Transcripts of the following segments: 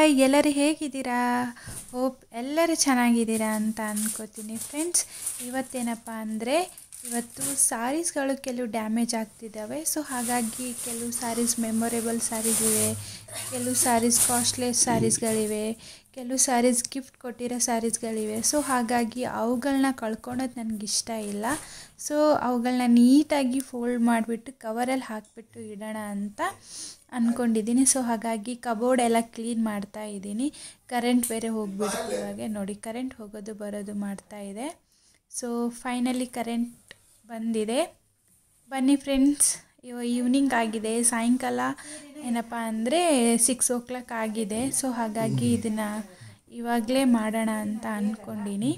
Hi ಎಲ್ಲರೂ ಹೇಗಿದ್ದೀರಾ hope ಎಲ್ಲರೂ ಚೆನ್ನಾಗಿದ್ದೀರಾ ಅಂತ ಅಂದ್ಕೋತೀನಿ ಫ್ರೆಂಡ್ಸ್ ಇವತ್ತೇನಪ್ಪ ಅಂದರೆ ಇವತ್ತು ಸಾರೀಸ್ಗಳು ಕೆಲವು ಡ್ಯಾಮೇಜ್ ಆಗ್ತಿದ್ದಾವೆ ಸೊ ಹಾಗಾಗಿ ಕೆಲವು ಸ್ಯಾರೀಸ್ ಮೆಮೊರೇಬಲ್ ಸ್ಯಾರೀಸ್ ಇವೆ ಕೆಲವು ಸ್ಯಾರೀಸ್ ಕಾಸ್ಟ್ಲೆಸ್ ಸ್ಯಾರೀಸ್ಗಳಿವೆ ಕೆಲವು ಸ್ಯಾರೀಸ್ ಗಿಫ್ಟ್ ಕೊಟ್ಟಿರೋ ಸ್ಯಾರೀಸ್ಗಳಿವೆ ಸೊ ಹಾಗಾಗಿ ಅವುಗಳನ್ನ ಕಳ್ಕೊಳೋದು ನನಗೆ ಇಷ್ಟ ಇಲ್ಲ ಸೊ ಅವುಗಳನ್ನ ನೀಟಾಗಿ ಫೋಲ್ಡ್ ಮಾಡಿಬಿಟ್ಟು ಕವರಲ್ಲಿ ಹಾಕಿಬಿಟ್ಟು ಇಡೋಣ ಅಂತ ಅಂದ್ಕೊಂಡಿದ್ದೀನಿ ಸೊ ಹಾಗಾಗಿ ಕಬೋರ್ಡ್ ಎಲ್ಲ ಕ್ಲೀನ್ ಮಾಡ್ತಾ ಇದ್ದೀನಿ ಕರೆಂಟ್ ಬೇರೆ ಹೋಗ್ಬಿಡ್ತು ಇವಾಗ ನೋಡಿ ಕರೆಂಟ್ ಹೋಗೋದು ಬರೋದು ಮಾಡ್ತಾ ಇದೆ ಸೊ ಫೈನಲಿ ಕರೆಂಟ್ ಬಂದಿದೆ ಬನ್ನಿ ಫ್ರೆಂಡ್ಸ್ ಇವಾಗ ಈವ್ನಿಂಗ್ ಆಗಿದೆ ಸಾಯಂಕಾಲ ಏನಪ್ಪ ಅಂದರೆ ಸಿಕ್ಸ್ ಓ ಕ್ಲಾಕ್ ಆಗಿದೆ ಸೊ ಹಾಗಾಗಿ ಇದನ್ನು ಇವಾಗಲೇ ಮಾಡೋಣ ಅಂತ ಅಂದ್ಕೊಂಡೀನಿ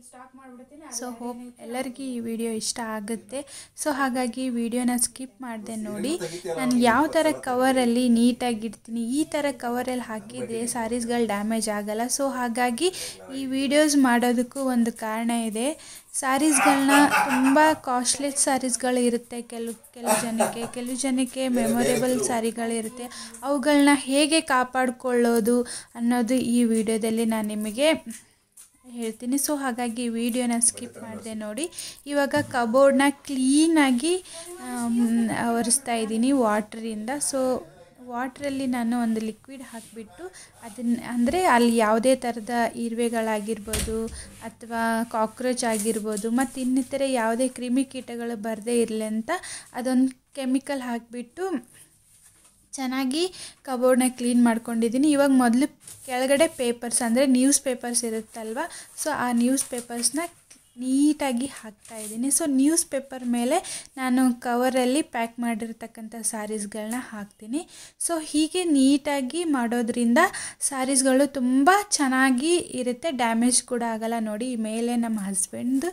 ಸೊ ಹೋಪ್ ಎಲ್ಲರಿಗೂ ಈ ವಿಡಿಯೋ ಇಷ್ಟ ಆಗುತ್ತೆ ಸೊ ಹಾಗಾಗಿ ವಿಡಿಯೋನ ಸ್ಕಿಪ್ ಮಾಡಿದೆ ನೋಡಿ ನಾನು ಯಾವ ಥರ ಕವರಲ್ಲಿ ನೀಟಾಗಿ ಇಡ್ತೀನಿ ಈ ಥರ ಕವರಲ್ಲಿ ಹಾಕಿದರೆ ಸ್ಯಾರೀಸ್ಗಳು ಡ್ಯಾಮೇಜ್ ಆಗಲ್ಲ ಸೊ ಹಾಗಾಗಿ ಈ ವಿಡಿಯೋಸ್ ಮಾಡೋದಕ್ಕೂ ಒಂದು ಕಾರಣ ಇದೆ ಸ್ಯಾರೀಸ್ಗಳನ್ನ ತುಂಬ ಕಾಸ್ಟ್ಲೆಸ್ ಸ್ಯಾರೀಸ್ಗಳು ಇರುತ್ತೆ ಕೆಲವು ಕೆಲವು ಜನಕ್ಕೆ ಕೆಲವು ಜನಕ್ಕೆ ಮೆಮೊರೇಬಲ್ ಸ್ಯಾರಿಗಳಿರುತ್ತೆ ಅವುಗಳನ್ನ ಹೇಗೆ ಕಾಪಾಡಿಕೊಳ್ಳೋದು ಅನ್ನೋದು ಈ ವಿಡಿಯೋದಲ್ಲಿ ನಾನು ನಿಮಗೆ ಹೇಳ್ತೀನಿ ಸೊ ಹಾಗಾಗಿ ವಿಡಿಯೋನ ಸ್ಕಿಪ್ ಮಾಡಿದೆ ನೋಡಿ ಇವಾಗ ಕಬೋರ್ಡ್ನ ಕ್ಲೀನಾಗಿ ಒರೆಸ್ತಾ ಇದ್ದೀನಿ ವಾಟ್ರಿಂದ ಸೊ ವಾಟ್ರಲ್ಲಿ ನಾನು ಒಂದು ಲಿಕ್ವಿಡ್ ಹಾಕಿಬಿಟ್ಟು ಅದನ್ನ ಅಂದರೆ ಅಲ್ಲಿ ಯಾವುದೇ ಥರದ ಇರುವೆಗಳಾಗಿರ್ಬೋದು ಅಥವಾ ಕಾಕ್ರೋಚ್ ಆಗಿರ್ಬೋದು ಮತ್ತು ಇನ್ನಿತರೆ ಯಾವುದೇ ಕ್ರಿಮಿಕೀಟಗಳು ಬರದೇ ಇರಲಿ ಅಂತ ಅದೊಂದು ಕೆಮಿಕಲ್ ಹಾಕಿಬಿಟ್ಟು ಚೆನ್ನಾಗಿ ಕಬೋರ್ಡ್ನ ಕ್ಲೀನ್ ಮಾಡ್ಕೊಂಡಿದ್ದೀನಿ ಇವಾಗ ಮೊದಲು ಕೆಳಗಡೆ ಪೇಪರ್ಸ್ ಅಂದರೆ ನ್ಯೂಸ್ ಪೇಪರ್ಸ್ ಇರುತ್ತಲ್ವ ಸೊ ಆ ನ್ಯೂಸ್ ಪೇಪರ್ಸ್ನ ನೀಟಾಗಿ ಹಾಕ್ತಾಯಿದ್ದೀನಿ ಸೊ ನ್ಯೂಸ್ ಪೇಪರ್ ಮೇಲೆ ನಾನು ಕವರಲ್ಲಿ ಪ್ಯಾಕ್ ಮಾಡಿರ್ತಕ್ಕಂಥ ಸ್ಯಾರೀಸ್ಗಳನ್ನ ಹಾಕ್ತೀನಿ ಸೊ ಹೀಗೆ ನೀಟಾಗಿ ಮಾಡೋದ್ರಿಂದ ಸ್ಯಾರೀಸ್ಗಳು ತುಂಬ ಚೆನ್ನಾಗಿ ಇರುತ್ತೆ ಡ್ಯಾಮೇಜ್ ಕೂಡ ಆಗಲ್ಲ ನೋಡಿ ಮೇಲೆ ನಮ್ಮ ಹಸ್ಬೆಂಡ್ದು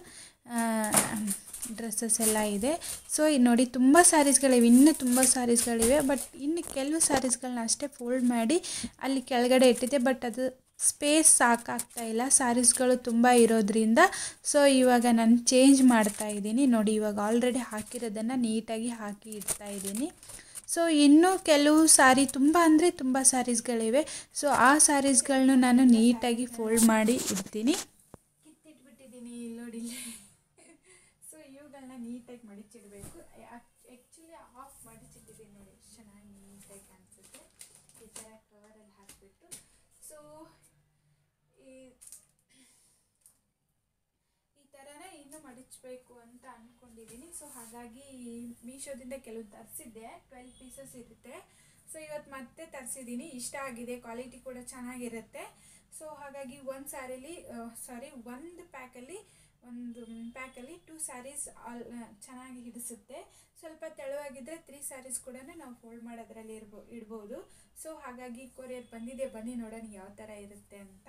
ಡ್ರೆಸ್ಸಸ್ ಎಲ್ಲ ಇದೆ ಸೊ ನೋಡಿ ತುಂಬ ಸ್ಯಾರೀಸ್ಗಳಿವೆ ಇನ್ನೂ ತುಂಬ ಸ್ಯಾರೀಸ್ಗಳಿವೆ ಬಟ್ ಇನ್ನು ಕೆಲವು ಸ್ಯಾರೀಸ್ಗಳನ್ನ ಅಷ್ಟೇ ಫೋಲ್ಡ್ ಮಾಡಿ ಅಲ್ಲಿ ಕೆಳಗಡೆ ಇಟ್ಟಿದ್ದೆ ಬಟ್ ಅದು ಸ್ಪೇಸ್ ಸಾಕಾಗ್ತಾ ಇಲ್ಲ ಸ್ಯಾರೀಸ್ಗಳು ತುಂಬ ಇರೋದ್ರಿಂದ ಸೊ ಇವಾಗ ನಾನು ಚೇಂಜ್ ಮಾಡ್ತಾ ಇದ್ದೀನಿ ನೋಡಿ ಇವಾಗ ಆಲ್ರೆಡಿ ಹಾಕಿರೋದನ್ನು ನೀಟಾಗಿ ಹಾಕಿ ಇಡ್ತಾ ಇದ್ದೀನಿ ಸೊ ಇನ್ನೂ ಕೆಲವು ಸ್ಯಾರಿ ತುಂಬ ಅಂದರೆ ತುಂಬ ಸ್ಯಾರೀಸ್ಗಳಿವೆ ಸೊ ಆ ಸ್ಯಾರೀಸ್ಗಳನ್ನೂ ನಾನು ನೀಟಾಗಿ ಫೋಲ್ಡ್ ಮಾಡಿ ಇಡ್ತೀನಿ ಕಿತ್ತಿಟ್ಬಿಟ್ಟಿದ್ದೀನಿ ಇಲ್ಲಿ ನೋಡಿ ಸೊ ಇವುಗಳನ್ನ ನೀಟಾಗಿ ಮಡಿಚಿಡಬೇಕು ಆ್ಯಕ್ಚುಲಿ ಆಫ್ ಮಡಿಚಿಟ್ಟಿದ್ದೀನಿ ನೋಡಿ ಎಷ್ಟು ಚೆನ್ನಾಗಿ ನೀಟಾಗಿ ಕಾಣಿಸುತ್ತೆ ಈ ಥರ ಕವರಲ್ಲಿ ಹಾಕಿಬಿಟ್ಟು ಸೊ ಈ ಈ ಥರನೇ ಇನ್ನೂ ಮಡಿಚಬೇಕು ಅಂತ ಅಂದ್ಕೊಂಡಿದ್ದೀನಿ ಸೊ ಹಾಗಾಗಿ ಮೀಶೋದಿಂದ ಕೆಲವು ತರಿಸಿದ್ದೆ ಟ್ವೆಲ್ ಪೀಸಸ್ ಇರುತ್ತೆ ಸೊ ಇವತ್ತು ಮತ್ತೆ ತರಿಸಿದ್ದೀನಿ ಇಷ್ಟ ಆಗಿದೆ ಕ್ವಾಲಿಟಿ ಕೂಡ ಚೆನ್ನಾಗಿರುತ್ತೆ ಸೊ ಹಾಗಾಗಿ ಒಂದು ಸ್ಯಾರಿಲಿ ಸಾರಿ ಒಂದು ಪ್ಯಾಕಲ್ಲಿ ಒಂದು ಪ್ಯಾಕಲ್ಲಿ ಟೂ ಸ್ಯಾರೀಸ್ ಆಲ್ ಚೆನ್ನಾಗಿ ಹಿಡಿಸುತ್ತೆ ಸ್ವಲ್ಪ ತೆಳುವಾಗಿದ್ದರೆ ತ್ರೀ ಸ್ಯಾರೀಸ್ ಕೂಡ ನಾವು ಫೋಲ್ಡ್ ಮಾಡೋದ್ರಲ್ಲಿ ಇರ್ಬೋ ಇಡ್ಬೋದು ಸೊ ಹಾಗಾಗಿ ಕೊರಿಯರ್ ಬಂದಿದೆ ಬನ್ನಿ ನೋಡೋಣ ಯಾವ ಥರ ಇರುತ್ತೆ ಅಂತ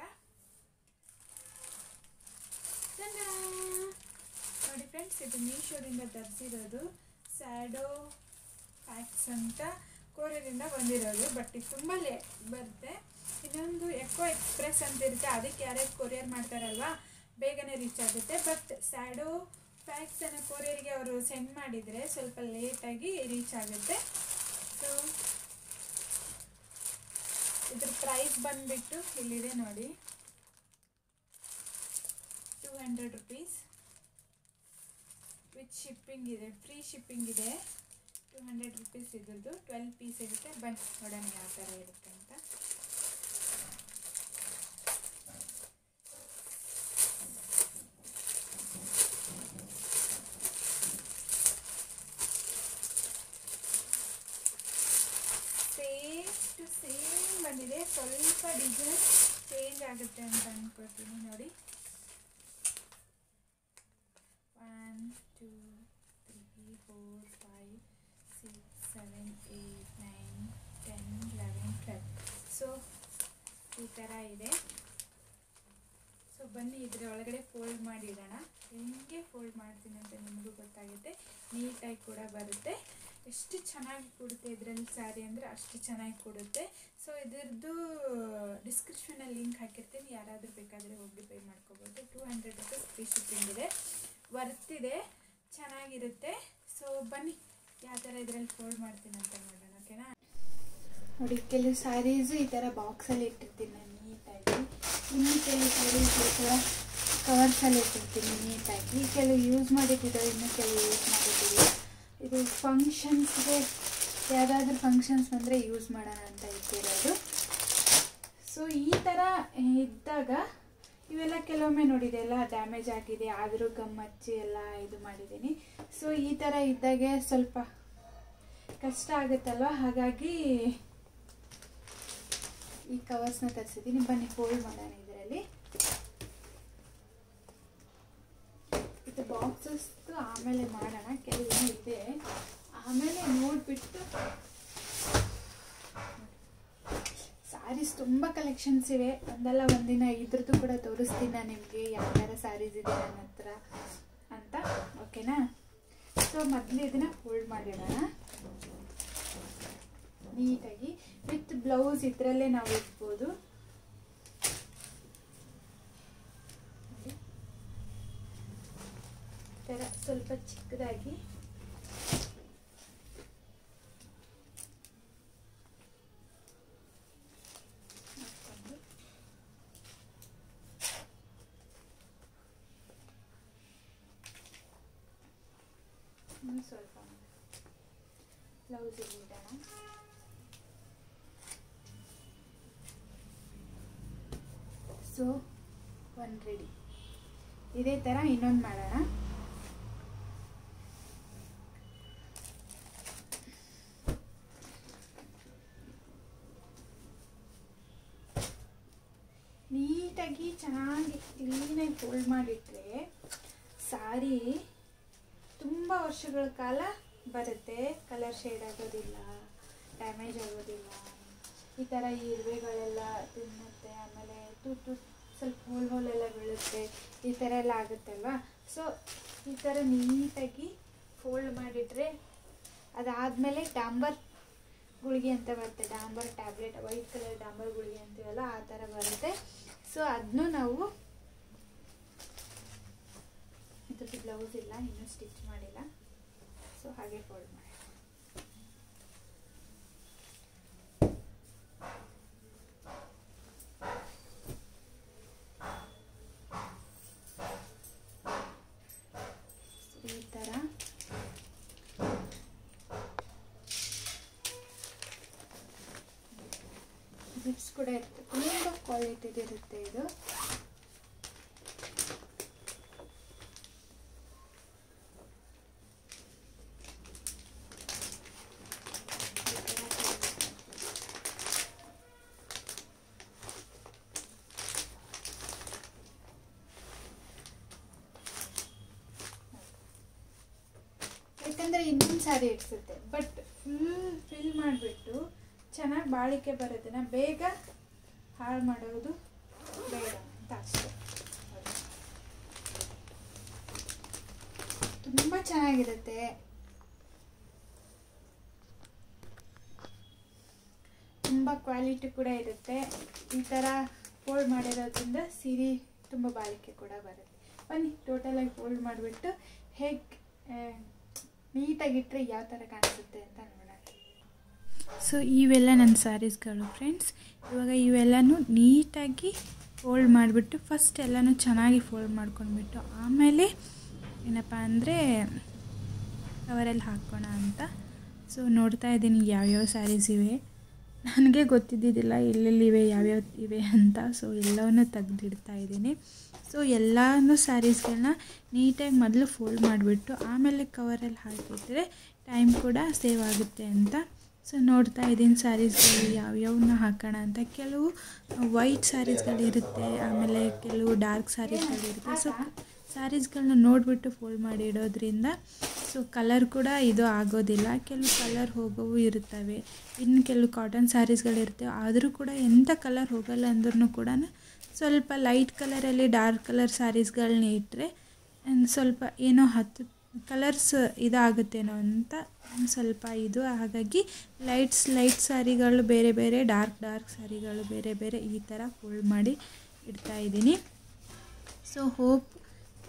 ನೋಡಿ ಫ್ರೆಂಡ್ಸ್ ಇದು ಮೀಶೋದಿಂದ ತರಿಸಿರೋದು ಸ್ಯಾಡೋ ಪ್ಯಾಕ್ಸ್ ಅಂತ ಕೊರಿಯರಿಂದ ಬಂದಿರೋದು ಬಟ್ ಇದು ತುಂಬ ಲೇ ಬರುತ್ತೆ ಇನ್ನೊಂದು ಎಕೋ ಎಕ್ಸ್ಪ್ರೆಸ್ ಅಂತ ಇರುತ್ತೆ ಅದಕ್ಕೆ ಯಾರ್ಯಾರು ಕೊರಿಯರ್ ಮಾಡ್ತಾರಲ್ವಾ ಬೇಗನೆ ರೀಚ್ ಆಗುತ್ತೆ ಬಟ್ ಸ್ಯಾಡೋ ಪ್ಯಾಕ್ಸ್ ಅನ್ನೋ ಕೊರಿಯರ್ಗೆ ಅವರು ಸೆಂಡ್ ಮಾಡಿದರೆ ಸ್ವಲ್ಪ ಲೇಟಾಗಿ ರೀಚ್ ಆಗುತ್ತೆ ಸೊ ಇದ್ರ ಪ್ರೈಸ್ ಬಂದುಬಿಟ್ಟು ಇಲ್ಲಿದೆ ನೋಡಿ two hundred rupees with shipping ಇದೆ ಫ್ರೀ ಶಿಪ್ಪಿಂಗ್ ಇದೆ ಟೂ ಹಂಡ್ರೆಡ್ ರುಪೀಸ್ ಇದ್ರದ್ದು ಟ್ವೆಲ್ ಪೀಸ್ ಇರುತ್ತೆ ಬನ್ನಿ ನೋಡೋಣ ಯಾವ ಥರ ಇರುತ್ತೆ ಅಂತ ಸೇಮ್ ಟು ಸೇಮ್ ಬಂದಿದೆ ಸ್ವಲ್ಪ ಡಿಸೈನ್ ಚೇಂಜ್ ಆಗುತ್ತೆ ಅಂತ ಅಂದ್ಕೊಳ್ತೀನಿ ನೋಡಿ one two three four five six seven eight nine ten eleven twelve so ಈ ಥರ ಇದೆ ಸೊ ಬನ್ನಿ ಇದ್ರ ಒಳಗಡೆ ಫೋಲ್ಡ್ ಮಾಡಿಡೋಣ ಹೆಂಗೆ ಫೋಲ್ಡ್ ಮಾಡ್ತೀನಿ ಅಂತ ನಿಮಗೂ ಗೊತ್ತಾಗುತ್ತೆ ನೀಟಾಗಿ ಕೂಡ ಬರುತ್ತೆ ಎಷ್ಟು ಚೆನ್ನಾಗಿ ಕೊಡುತ್ತೆ ಇದರಲ್ಲಿ ಸ್ಯಾರಿ ಅಂದರೆ ಅಷ್ಟು ಚೆನ್ನಾಗಿ ಕೊಡುತ್ತೆ ಸೊ ಇದ್ರದ್ದು ಡಿಸ್ಕ್ರಿಪ್ಷನಲ್ಲಿ ಲಿಂಕ್ ಹಾಕಿರ್ತೀನಿ ಯಾರಾದರೂ ಬೇಕಾದರೆ ಹೋಗಿ ಪೇ ಮಾಡ್ಕೋಬೋದು two hundred rupees free shipping ಇದೆ ವರ್ತಿದೆ ಚೆನ್ನಾಗಿರುತ್ತೆ ಸೊ ಬನ್ನಿ ಯಾವ ಥರ ಇದರಲ್ಲಿ ಫೋಲ್ಡ್ ಮಾಡ್ತೀನಿ ಅಂತ ನೋಡೋಣ ಓಕೆನಾ ನೋಡಿ ಕೆಲವು ಸ್ಯಾರೀಸು ಈ ಥರ ಬಾಕ್ಸಲ್ಲಿ ಇಟ್ಟಿರ್ತೀನಿ ನಾನು ನೀಟಾಗಿ ಇನ್ನು ಕೆಲವು ಸ್ಯಾರೀಸ್ ಈ ಥರ ಕವರ್ಸಲ್ಲಿ ಇಟ್ಟಿರ್ತೀನಿ ನೀಟಾಗಿ ಕೆಲವು ಯೂಸ್ ಮಾಡಿಟ್ಟಿದ್ದಾರೆ ಇನ್ನು ಕೆಲವು ಯೂಸ್ ಮಾಡಿಟ್ಟಿಲ್ಲ ಇದು ಫಂಕ್ಷನ್ಸ್ಗೆ ಯಾವುದಾದ್ರೂ ಫಂಕ್ಷನ್ಸ್ ಬಂದರೆ ಯೂಸ್ ಮಾಡೋಣ ಅಂತ ಇಟ್ಟಿರೋದು ಸೊ ಈ ಥರ ಇದ್ದಾಗ ಇವೆಲ್ಲ ಕೆಲವೊಮ್ಮೆ ನೋಡಿದೆ ಎಲ್ಲ ಡ್ಯಾಮೇಜ್ ಆಗಿದೆ ಆದರೂ ಗಮ್ ಹಚ್ಚಿ ಎಲ್ಲ ಇದು ಮಾಡಿದ್ದೀನಿ ಸೊ ಈ ಥರ ಇದ್ದಾಗೆ ಸ್ವಲ್ಪ ಕಷ್ಟ ಆಗುತ್ತಲ್ವ ಹಾಗಾಗಿ ಈ ಕವರ್ಸ್ನ ತರಿಸಿದ್ದೀನಿ ಬನ್ನಿ ಫೋಲ್ಡ್ ಮಾಡೋಣ ಇದರಲ್ಲಿ ಇದು ಬಾಕ್ಸಸ್ ಆಮೇಲೆ ಮಾಡೋಣ ಕೆಲವು ಇದೆ ಆಮೇಲೆ ನೋಡಿಬಿಟ್ಟು ಸ್ಯಾರೀಸ್ ತುಂಬ ಕಲೆಕ್ಷನ್ಸ್ ಇವೆ ಒಂದಲ್ಲ ಒಂದಿನ ಇದ್ರದ್ದು ಕೂಡ ತೋರಿಸ್ತೀನಿ ನಾನು ನಿಮಗೆ ಯಾವ ಥರ ಸ್ಯಾರೀಸ್ ಇದೆ ನನ್ನ ಹತ್ರ ಅಂತ ಓಕೆನಾ ಸೊ ಮೊದಲು ಇದನ್ನ ಫೋಲ್ಡ್ ಮಾಡಿಡೋಣ ನೀಟಾಗಿ ವಿತ್ ಬ್ಲೌಸ್ ಇದರಲ್ಲೇ ನಾವು ಇಡ್ಬೋದು ನೋಡಿ. ಈ ಥರ ಸ್ವಲ್ಪ ಚಿಕ್ಕದಾಗಿ ಹಾಕ್ಕೊಂಡು ಇನ್ನು ಸ್ವಲ್ಪ ಬ್ಲೌಸ್ ಇಡೋಣ ಸೊ ಒನ್ ರೆಡಿ ಇದೇ ಥರ ಇನ್ನೊಂದು ಮಾಡೋಣ ನೀಟಾಗಿ ಚೆನ್ನಾಗಿ ಕ್ಲೀನಾಗಿ ಫೋಲ್ಡ್ ಮಾಡಿಟ್ರೆ ಸಾರಿ ತುಂಬ ವರ್ಷಗಳ ಕಾಲ ಬರುತ್ತೆ ಕಲರ್ ಶೇಡ್ ಆಗೋದಿಲ್ಲ ಡ್ಯಾಮೇಜ್ ಆಗೋದಿಲ್ಲ ಈ ಥರ ಈ ಇರುವೆಗಳೆಲ್ಲ ತಿನ್ನುತ್ತೆ ಆಮೇಲೆ ತೂತು ಸ್ವಲ್ಪ ಹೋಲ್ ಹೋಲೆಲ್ಲ ಬೀಳುತ್ತೆ ಈ ಥರ ಎಲ್ಲ ಆಗುತ್ತಲ್ವಾ ಸೊ ಈ ಥರ ನೀಟಾಗಿ ಫೋಲ್ಡ್ ಮಾಡಿಟ್ರೆ ಅದಾದಮೇಲೆ ಡಾಂಬರ್ ಗುಳಿಗೆ ಅಂತ ಬರುತ್ತೆ ಡಾಂಬರ್ ಟ್ಯಾಬ್ಲೆಟ್ ವೈಟ್ ಕಲರ್ ಡಾಂಬರ್ ಗುಳಿಗೆ ಅಂತೀವಲ್ಲ ಆ ಥರ ಬರುತ್ತೆ ಸೊ ಅದನ್ನು ನಾವು ಇದ್ರದ್ದು ಬ್ಲೌಸ್ ಇಲ್ಲ ಇನ್ನೂ ಸ್ಟಿಚ್ ಮಾಡಿಲ್ಲ ಸೊ ಹಾಗೆ ಫೋಲ್ಡ್ ಮಾಡಿ ಈ ಥರ ಜಿಪ್ಸ್ ಕೂಡ ಇರುತ್ತೆ ತುಂಬ ಕ್ವಾಲಿಟಿದಿರುತ್ತೆ ಇದು ಯಾಕಂದರೆ ಇನ್ನೊಂದು ಸಾರಿ ಇಡ್ಸುತ್ತೆ ಬಟ್ ಫುಲ್ ಫಿಲ್ ಮಾಡಿಬಿಟ್ಟು ಚೆನ್ನಾಗಿ ಬಾಳಿಕೆ ಬರೋದನ್ನ ಬೇಗ ಹಾಳು ಮಾಡೋದು ಬೇಡ ಅಂತ ಅಷ್ಟೇ ತುಂಬ ಚೆನ್ನಾಗಿರುತ್ತೆ ತುಂಬ ಕ್ವಾಲಿಟಿ ಕೂಡ ಇರುತ್ತೆ ಈ ಥರ ಫೋಲ್ಡ್ ಮಾಡಿರೋದ್ರಿಂದ ಸೀರೆ ತುಂಬ ಬಾಳಿಕೆ ಕೂಡ ಬರುತ್ತೆ ಬನ್ನಿ ಟೋಟಲಾಗಿ ಫೋಲ್ಡ್ ಮಾಡಿಬಿಟ್ಟು ಹೇಗೆ ನೀಟಾಗಿಟ್ಟರೆ ಯಾವ ಥರ ಕಾಣಿಸುತ್ತೆ ಅಂತ ನೋಡೋಣ ಸೊ ಇವೆಲ್ಲ ನನ್ನ ಸ್ಯಾರೀಸ್ಗಳು ಫ್ರೆಂಡ್ಸ್ ಇವಾಗ ಇವೆಲ್ಲನೂ ನೀಟಾಗಿ ಫೋಲ್ಡ್ ಮಾಡಿಬಿಟ್ಟು ಫಸ್ಟ್ ಎಲ್ಲನೂ ಚೆನ್ನಾಗಿ ಫೋಲ್ಡ್ ಮಾಡ್ಕೊಂಡ್ಬಿಟ್ಟು ಆಮೇಲೆ ಏನಪ್ಪ ಅಂದರೆ ಕವರಲ್ಲಿ ಹಾಕೋಣ ಅಂತ ಸೊ ನೋಡ್ತಾ ಇದ್ದೀನಿ ಯಾವ್ಯಾವ ಸ್ಯಾರೀಸ್ ಇವೆ ನನಗೆ ಗೊತ್ತಿದ್ದಿದ್ದಿಲ್ಲ ಎಲ್ಲೆಲ್ಲಿವೆ ಯಾವ್ಯಾವ ಇವೆ ಅಂತ ಸೊ ಎಲ್ಲವನ್ನೂ ತೆಗ್ದಿಡ್ತಾ ಇದ್ದೀನಿ ಸೊ ಎಲ್ಲನೂ ಸ್ಯಾರೀಸ್ಗಳನ್ನ ನೀಟಾಗಿ ಮೊದಲು ಫೋಲ್ಡ್ ಮಾಡಿಬಿಟ್ಟು ಆಮೇಲೆ ಕವರಲ್ಲಿ ಹಾಕಿದರೆ ಟೈಮ್ ಕೂಡ ಸೇವ್ ಆಗುತ್ತೆ ಅಂತ ಸೊ ನೋಡ್ತಾ ಇದ್ದೀನಿ ಸ್ಯಾರೀಸ್ಗಳು ಯಾವ್ಯಾವನ್ನ ಹಾಕೋಣ ಅಂತ ಕೆಲವು ವೈಟ್ ಸ್ಯಾರೀಸ್ಗಳಿರುತ್ತೆ ಆಮೇಲೆ ಕೆಲವು ಡಾರ್ಕ್ ಸ್ಯಾರೀಸ್ಗಳಿರುತ್ತೆ ಸೊ ಸ್ಯಾರೀಸ್ಗಳನ್ನ ನೋಡಿಬಿಟ್ಟು ಫೋಲ್ಡ್ ಮಾಡಿ ಇಡೋದ್ರಿಂದ ಸೊ ಕಲರ್ ಕೂಡ ಇದು ಆಗೋದಿಲ್ಲ ಕೆಲವು ಕಲರ್ ಹೋಗೋವು ಇರ್ತವೆ ಇನ್ನು ಕೆಲವು ಕಾಟನ್ ಸ್ಯಾರೀಸ್ಗಳಿರ್ತವೆ ಆದರೂ ಕೂಡ ಎಂಥ ಕಲರ್ ಹೋಗಲ್ಲ ಅಂದ್ರೂ ಕೂಡ ಸ್ವಲ್ಪ ಲೈಟ್ ಕಲರಲ್ಲಿ ಡಾರ್ಕ್ ಕಲರ್ ಸ್ಯಾರೀಸ್ಗಳನ್ನ ಇಟ್ಟರೆ ಸ್ವಲ್ಪ ಏನೋ ಹತ್ತು ಕಲರ್ಸ್ ಇದಾಗುತ್ತೇನೋ ಅಂತ ಸ್ವಲ್ಪ ಇದು ಹಾಗಾಗಿ ಲೈಟ್ಸ್ ಲೈಟ್ ಸ್ಯಾರಿಗಳು ಬೇರೆ ಬೇರೆ ಡಾರ್ಕ್ ಡಾರ್ಕ್ ಸ್ಯಾರಿಗಳು ಬೇರೆ ಬೇರೆ ಈ ಥರ ಫೋಲ್ಡ್ ಮಾಡಿ ಇಡ್ತಾ ಇದ್ದೀನಿ ಸೊ ಹೋಪ್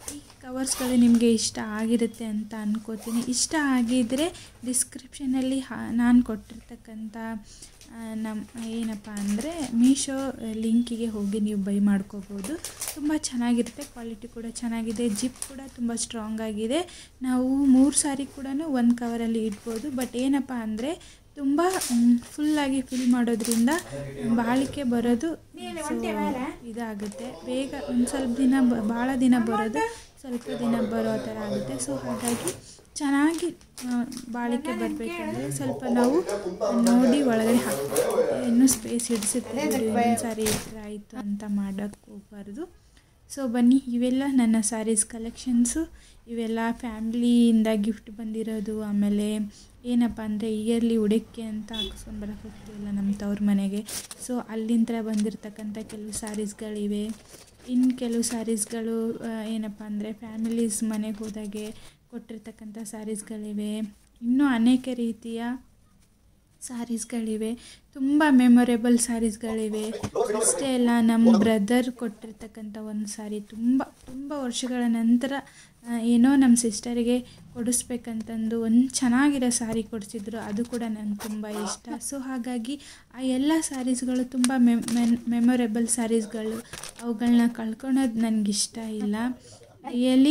ಈ ಕವರ್ಸ್ಗಳು ನಿಮಗೆ ಇಷ್ಟ ಆಗಿರುತ್ತೆ ಅಂತ ಅನ್ಕೋತೀನಿ ಇಷ್ಟ ಆಗಿದ್ದರೆ ಡಿಸ್ಕ್ರಿಪ್ಷನಲ್ಲಿ ಹಾ ನಾನು ಕೊಟ್ಟಿರ್ತಕ್ಕಂಥ ನಮ್ಮ ಏನಪ್ಪ ಅಂದರೆ ಮೀಶೋ ಲಿಂಕಿಗೆ ಹೋಗಿ ನೀವು ಬೈ ಮಾಡ್ಕೋಬೋದು ತುಂಬ ಚೆನ್ನಾಗಿರುತ್ತೆ ಕ್ವಾಲಿಟಿ ಕೂಡ ಚೆನ್ನಾಗಿದೆ ಜಿಪ್ ಕೂಡ ತುಂಬ ಸ್ಟ್ರಾಂಗ್ ಆಗಿದೆ ನಾವು ಮೂರು ಸಾರಿ ಕೂಡ ಒಂದು ಕವರಲ್ಲಿ ಇಡ್ಬೋದು ಬಟ್ ಏನಪ್ಪ ಅಂದರೆ ತುಂಬ ಫುಲ್ಲಾಗಿ ಫಿಲ್ ಮಾಡೋದ್ರಿಂದ ಬಾಳಿಕೆ ಬರೋದು so ಇದಾಗುತ್ತೆ ಬೇಗ ಒಂದು ಸ್ವಲ್ಪ ದಿನ ಬ- ಭಾಳ ದಿನ ಬರೋದು ಸ್ವಲ್ಪ ದಿನ ಬರೋ ಥರ ಆಗುತ್ತೆ ಸೊ ಹಾಗಾಗಿ ಚೆನ್ನಾಗಿ ಆ, ಬಾಳಿಕೆ ಬರಬೇಕಂದ್ರೆ ಸ್ವಲ್ಪ ನಾವು ನೋಡಿ ಒಳಗಡೆ ಹಾಕಬೇಕು ಇನ್ನೂ ಸ್ಪೇಸ್ ಹಿಡಿಸುತ್ತೆ ಇನ್ನೊಂದು ಸಾರಿ ಇಟ್ಟರೆ ಆಯಿತು ಅಂತ ಮಾಡೋಕ್ಕೆ ಹೋಗ್ಬಾರ್ದು ಸೊ ಬನ್ನಿ ಇವೆಲ್ಲ ನನ್ನ ಸ್ಯಾರೀಸ್ ಕಲೆಕ್ಷನ್ಸು ಇವೆಲ್ಲ ಫ್ಯಾಮ್ಲಿಯಿಂದ ಗಿಫ್ಟ್ ಬಂದಿರೋದು ಆಮೇಲೆ ಏನಪ್ಪ ಅಂದರೆ ಇಯರ್ಲಿ ಉಡಕ್ಕೆ ಅಂತ ಹಾಕಿಸ್ಕೊಂಡು ಬರೋಕ್ಕೆ ಹೋಗ್ತೀವಲ್ಲ ನಮ್ಮ ತವ್ರ ಮನೆಗೆ ಸೊ ಅಲ್ಲಿಂದ ಬಂದಿರತಕ್ಕಂಥ ಕೆಲವು ಸ್ಯಾರೀಸ್ಗಳಿವೆ ಇನ್ನು ಕೆಲವು ಸ್ಯಾರೀಸ್ಗಳು ಆ, ಏನಪ್ಪ ಅಂದರೆ ಫ್ಯಾಮಿಲೀಸ್ ಮನೆಗೆ ಹೋದಾಗೆ ಕೊಟ್ಟಿರ್ತಕ್ಕಂಥ ಸ್ಯಾರೀಸ್ಗಳಿವೆ ಇನ್ನೂ ಅನೇಕ ರೀತಿಯ ಸ್ಯಾರೀಸ್ಗಳಿವೆ ತುಂಬ ಮೆಮೊರೇಬಲ್ ಸ್ಯಾರೀಸ್ಗಳಿವೆ ಅಷ್ಟೇ ಅಲ್ಲ ನಮ್ಮ ಬ್ರದರ್ ಕೊಟ್ಟಿರ್ತಕ್ಕಂಥ ಒಂದು ಸ್ಯಾರಿ ತುಂಬ ತುಂಬ ವರ್ಷಗಳ ನಂತರ ಆ, ಏನೋ ನಮ್ಮ ಸಿಸ್ಟರಿಗೆ ಕೊಡಿಸ್ಬೇಕಂತಂದು ಒಂದು ಚೆನ್ನಾಗಿರೋ ಸ್ಯಾರಿ ಕೊಡಿಸಿದ್ರು ಅದು ಕೂಡ ನಂಗೆ ತುಂಬ ಇಷ್ಟ ಸೊ ಹಾಗಾಗಿ ಆ ಎಲ್ಲ ಸ್ಯಾರೀಸ್ಗಳು ತುಂಬ ಮೆಮೊರೇಬಲ್ ಸ್ಯಾರೀಸ್ಗಳು ಅವುಗಳನ್ನ ಕಳ್ಕೊಳೋದು ನನಗಿಷ್ಟ ಇಲ್ಲ ರಿಯಲಿ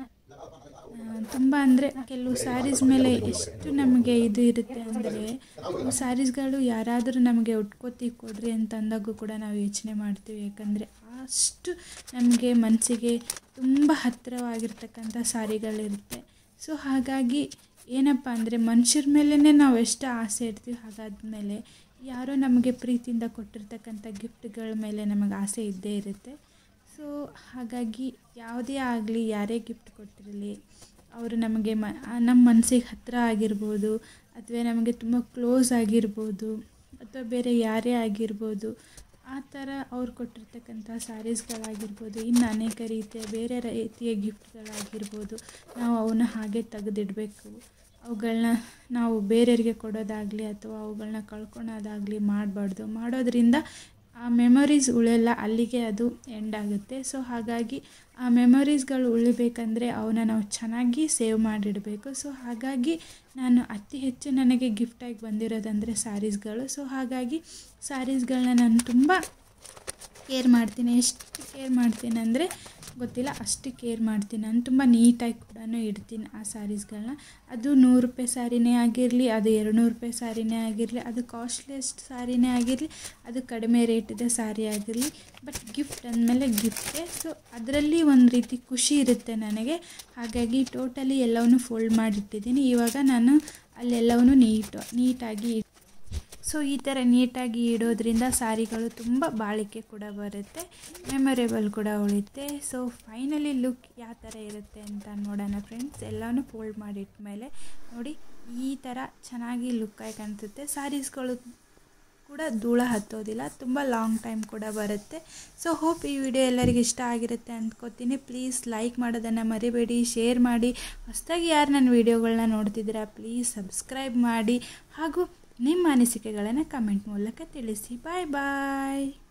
ತುಂಬ ಅಂದರೆ ಕೆಲವು ಸ್ಯಾರೀಸ್ ಮೇಲೆ ಎಷ್ಟು ನಮಗೆ ಇದು ಇರುತ್ತೆ ಅಂದರೆ ಸ್ಯಾರೀಸ್ಗಳು ಯಾರಾದರೂ ನಮಗೆ ಉಟ್ಕೋತಿ ಕೊಡ್ರಿ ಅಂತ ಅಂದಾಗೂ ಕೂಡ ನಾವು ಯೋಚನೆ ಮಾಡ್ತೀವಿ ಯಾಕಂದರೆ ಅಷ್ಟು ನಮಗೆ ಮನಸ್ಸಿಗೆ ತುಂಬ ಹತ್ತಿರವಾಗಿರ್ತಕ್ಕಂಥ ಸ್ಯಾರಿಗಳಿರುತ್ತೆ ಸೊ ಹಾಗಾಗಿ ಏನಪ್ಪ ಅಂದರೆ ಮನುಷ್ಯರ ಮೇಲೇ ನಾವು ಎಷ್ಟು ಆಸೆ ಇಡ್ತೀವಿ ಹಾಗಾದ್ಮೇಲೆ ಯಾರೋ ನಮಗೆ ಪ್ರೀತಿಯಿಂದ ಕೊಟ್ಟಿರ್ತಕ್ಕಂಥ ಗಿಫ್ಟ್ಗಳ ಮೇಲೆ ನಮಗೆ ಆಸೆ ಇದ್ದೇ ಇರುತ್ತೆ ಸೊ ಹಾಗಾಗಿ ಯಾವುದೇ ಆಗಲಿ ಯಾರೇ ಗಿಫ್ಟ್ ಕೊಟ್ಟಿರಲಿ ಅವರು ನಮಗೆ ಮ ನಮ್ಮ ಮನಸ್ಸಿಗೆ ಹತ್ತಿರ ಆಗಿರ್ಬೋದು ಅಥವಾ ನಮಗೆ ತುಂಬ ಕ್ಲೋಸ್ ಆಗಿರ್ಬೋದು ಅಥವಾ ಬೇರೆ ಯಾರೇ ಆಗಿರ್ಬೋದು ಆ ಥರ ಅವ್ರು ಕೊಟ್ಟಿರ್ತಕ್ಕಂಥ ಸ್ಯಾರೀಸ್ಗಳಾಗಿರ್ಬೋದು ಇನ್ನು ಅನೇಕ ರೀತಿಯ ಬೇರೆ ರೀತಿಯ ಗಿಫ್ಟ್ಗಳಾಗಿರ್ಬೋದು ನಾವು ಅವನ್ನ ಹಾಗೆ ತೆಗೆದಿಡಬೇಕು ಅವುಗಳನ್ನ ನಾವು ಬೇರೆಯವ್ರಿಗೆ ಕೊಡೋದಾಗಲಿ ಅಥವಾ ಅವುಗಳನ್ನ ಕಳ್ಕೊಳೋದಾಗಲಿ ಮಾಡಬಾರ್ದು ಮಾಡೋದ್ರಿಂದ ಆ ಮೆಮೊರೀಸ್ ಉಳಿಯಲ್ಲ ಅಲ್ಲಿಗೆ ಅದು ಎಂಡ್ ಆಗುತ್ತೆ ಸೊ ಹಾಗಾಗಿ ಆ ಮೆಮೊರೀಸ್ಗಳು ಉಳಿಬೇಕಂದ್ರೆ ಅವನ್ನ ನಾವು ಚೆನ್ನಾಗಿ ಸೇವ್ ಮಾಡಿಡಬೇಕು ಸೊ ಹಾಗಾಗಿ ನಾನು ಅತಿ ಹೆಚ್ಚು ನನಗೆ ಗಿಫ್ಟಾಗಿ ಬಂದಿರೋದಂದರೆ ಸ್ಯಾರೀಸ್ಗಳು ಸೊ ಹಾಗಾಗಿ ಸ್ಯಾರೀಸ್ಗಳನ್ನ ನಾನು ತುಂಬ ಕೇರ್ ಮಾಡ್ತೀನಿ ಎಷ್ಟು ಕೇರ್ ಮಾಡ್ತೀನಿ ಅಂದರೆ ಗೊತ್ತಿಲ್ಲ ಅಷ್ಟು ಕೇರ್ ಮಾಡ್ತೀನಿ ನಾನು ತುಂಬ ನೀಟಾಗಿ ಕೂಡ ಇಡ್ತೀನಿ ಆ ಸ್ಯಾರೀಸ್ಗಳನ್ನ ಅದು ನೂರು ರೂಪಾಯಿ ಸ್ಯಾರಿನೇ ಆಗಿರಲಿ ಅದು ಎರಡು ನೂರು ರೂಪಾಯಿ ಸ್ಯಾರಿನೇ ಆಗಿರಲಿ ಅದು ಕಾಸ್ಟ್ಲಿಯಸ್ಟ್ ಸ್ಯಾರಿನೇ ಆಗಿರಲಿ ಅದು ಕಡಿಮೆ ರೇಟಿದೆ ಸ್ಯಾರಿ ಆಗಿರಲಿ ಬಟ್ ಗಿಫ್ಟ್ ಅಂದಮೇಲೆ ಗಿಫ್ಟೇ ಸೊ ಅದರಲ್ಲಿ ಒಂದು ರೀತಿ ಖುಷಿ ಇರುತ್ತೆ ನನಗೆ ಹಾಗಾಗಿ ಟೋಟಲಿ ಎಲ್ಲವನ್ನೂ ಫೋಲ್ಡ್ ಮಾಡಿಟ್ಟಿದ್ದೀನಿ ಇವಾಗ ನಾನು ಅಲ್ಲೆಲ್ಲವನ್ನೂ ನೀಟು ನೀಟಾಗಿ ಸೊ ಈ ಥರ ನೀಟಾಗಿ ಇಡೋದ್ರಿಂದ ಸ್ಯಾರಿಗಳು ತುಂಬ ಬಾಳಿಕೆ ಕೂಡ ಬರುತ್ತೆ ಮೆಮೊರೇಬಲ್ ಕೂಡ ಉಳಿಯುತ್ತೆ ಸೊ ಫೈನಲಿ ಲುಕ್ ಯಾವ ಥರ ಇರುತ್ತೆ ಅಂತ ನೋಡೋಣ ಫ್ರೆಂಡ್ಸ್ ಎಲ್ಲನೂ ಫೋಲ್ಡ್ ಮಾಡಿಟ್ಮೇಲೆ ನೋಡಿ ಈ ಥರ ಚೆನ್ನಾಗಿ ಲುಕ್ಕಾಗಿ ಕಾಣಿಸುತ್ತೆ ಸ್ಯಾರೀಸ್ಗಳು ಕೂಡ ಧೂಳ ಹತ್ತೋದಿಲ್ಲ ತುಂಬ ಲಾಂಗ್ ಟೈಮ್ ಕೂಡ ಬರುತ್ತೆ ಸೊ ಹೋಪ್ ಈ ವಿಡಿಯೋ ಎಲ್ಲರಿಗೂ ಇಷ್ಟ ಆಗಿರುತ್ತೆ ಅಂದ್ಕೋತೀನಿ ಪ್ಲೀಸ್ ಲೈಕ್ ಮಾಡೋದನ್ನು ಮರಿಬೇಡಿ ಶೇರ್ ಮಾಡಿ ಹೊಸದಾಗಿ ಯಾರು ನನ್ನ ವೀಡಿಯೋಗಳನ್ನ ನೋಡ್ತಿದ್ದೀರಾ ಪ್ಲೀಸ್ ಸಬ್ಸ್ಕ್ರೈಬ್ ಮಾಡಿ ಹಾಗೂ ನಿಮ್ಮ ಅನಿಸಿಕೆಗಳನ್ನು ಕಮೆಂಟ್ ಮೂಲಕ ತಿಳಿಸಿ ಬಾಯ್ ಬಾಯ್